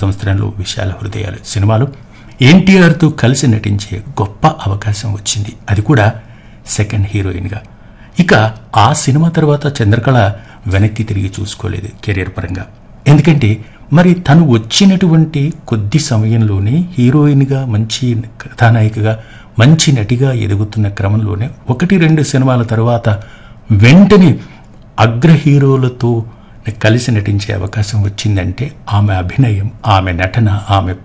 సంవత్సరంలో విశాల హృదయాలు సినిమాలో ఎన్టీఆర్తో కలిసి నటించే గొప్ప అవకాశం వచ్చింది అది కూడా సెకండ్ హీరోయిన్గా ఇక ఆ సినిమా తర్వాత చంద్రకళ వెనక్కి తిరిగి చూసుకోలేదు కెరీర్ పరంగా ఎందుకంటే మరి తను వచ్చినటువంటి కొద్ది సమయంలోనే హీరోయిన్గా మంచి కథానాయికగా మంచి నటిగా ఎదుగుతున్న క్రమంలోనే ఒకటి రెండు సినిమాల తర్వాత వెంటనే అగ్ర హీరోలతో కలిసి నటించే అవకాశం వచ్చిందంటే ఆమె అభినయం ఆమె నటన ఆమె